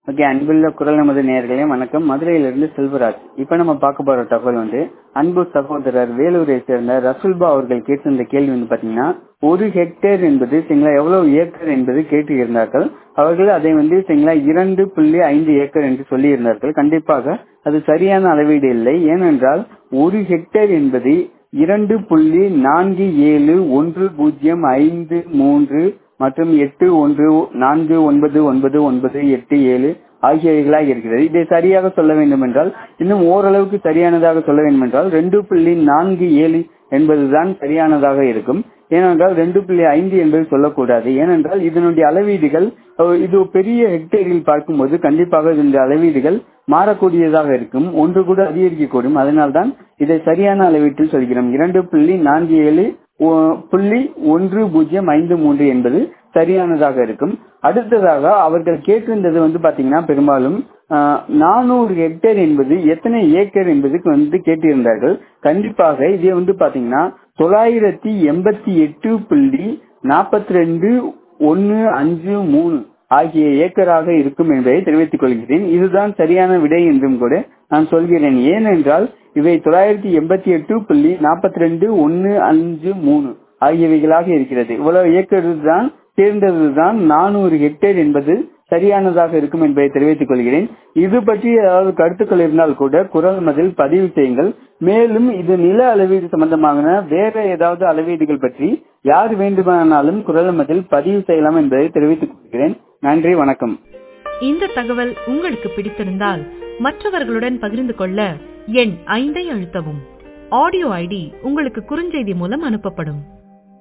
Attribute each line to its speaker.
Speaker 1: okay அன்புள்ள குரல் நமது நேர்களே வணக்கம் மதுரையிலிருந்து செல்வராஜ் இப்ப நம்ம பார்க்க போற தகவல் வந்து அன்பு சகோதரர் வேலூரை சேர்ந்த ரசுல்பா அவர்கள் கேட்டிருந்த கேள்வி வந்து பாத்தீங்கன்னா ஒரு ஹெக்டேர் என்பது சரிங்களா எவ்வளவு ஏக்கர் என்பது கேட்டு இருந்தார்கள் அவர்கள் அதை வந்து சரிங்களா இரண்டு புள்ளி ஐந்து ஏக்கர் என்று சொல்லி இருந்தார்கள் கண்டிப்பாக அது சரியான அளவீடு இல்லை ஏனென்றால் ஒரு ஹெக்டேர் என்பது இரண்டு புள்ளி நான்கு ஏழு ஒன்று பூஜ்ஜியம் ஐந்து மூன்று மற்றும் எட்டு ஒன்று நான்கு ஒன்பது ஒன்பது ஒன்பது எட்டு ஏழு ஆகியவைகளாக இருக்கிறது இதை சரியாக சொல்ல வேண்டும் என்றால் இன்னும் ஓரளவுக்கு சரியானதாக சொல்ல வேண்டும் என்றால் ரெண்டு புள்ளி நான்கு ஏழு என்பதுதான் சரியானதாக இருக்கும் ஏனென்றால் ரெண்டு புள்ளி ஐந்து என்பது சொல்லக்கூடாது ஏனென்றால் இதனுடைய அளவீடுகள் இது பெரிய ஹெக்டேரில் பார்க்கும்போது கண்டிப்பாக இதனுடைய அளவீடுகள் மாறக்கூடியதாக இருக்கும் ஒன்று கூட அதிகரிக்கக்கூடும் அதனால்தான் இதை சரியான அளவீட்டில் சொல்கிறோம் இரண்டு புள்ளி நான்கு ஏழு புள்ளி ஒன்று பூஜ்ஜியம் ஐந்து மூன்று என்பது சரியானதாக இருக்கும் அடுத்ததாக அவர்கள் கேட்டிருந்தது வந்து பாத்தீங்கன்னா பெரும்பாலும் நானூறு ஹெக்டேர் என்பது எத்தனை ஏக்கர் என்பதுக்கு வந்து கேட்டிருந்தார்கள் கண்டிப்பாக இதே வந்து பாத்தீங்கன்னா தொள்ளாயிரத்தி எண்பத்தி எட்டு புள்ளி நாற்பத்தி ரெண்டு ஒன்னு அஞ்சு மூணு ஆகிய ஏக்கராக இருக்கும் என்பதை தெரிவித்துக் கொள்கிறேன் இதுதான் சரியான விடை என்றும் கூட நான் சொல்கிறேன் ஏனென்றால் இவை தொள்ளாயிரத்தி எண்பத்தி எட்டு புள்ளி நாற்பத்தி ரெண்டு ஒன்னு அஞ்சு மூணு ஆகியவைகளாக இருக்கிறது இவ்வளவு ஏக்கர் தான் தேர்ந்ததுதான் நானூறு ஹெக்டேர் என்பது சரியானதாக இருக்கும் என்பதை தெரிவித்துக் கொள்கிறேன் இது பற்றி ஏதாவது கருத்துக்கள் இருந்தால் கூட குரல் மதில் பதிவு செய்யுங்கள் மேலும் இது நில அளவீடு சம்பந்தமான வேற ஏதாவது அளவீடுகள் பற்றி யார் வேண்டுமானாலும் குரல் மதில் பதிவு செய்யலாம் என்பதை தெரிவித்துக் கொள்கிறேன் நன்றி வணக்கம்
Speaker 2: இந்த தகவல் உங்களுக்கு பிடித்திருந்தால் மற்றவர்களுடன் பகிர்ந்து கொள்ள எண் ஐந்தை அழுத்தவும் ஆடியோ ஐடி உங்களுக்கு குறுஞ்செய்தி மூலம் அனுப்பப்படும்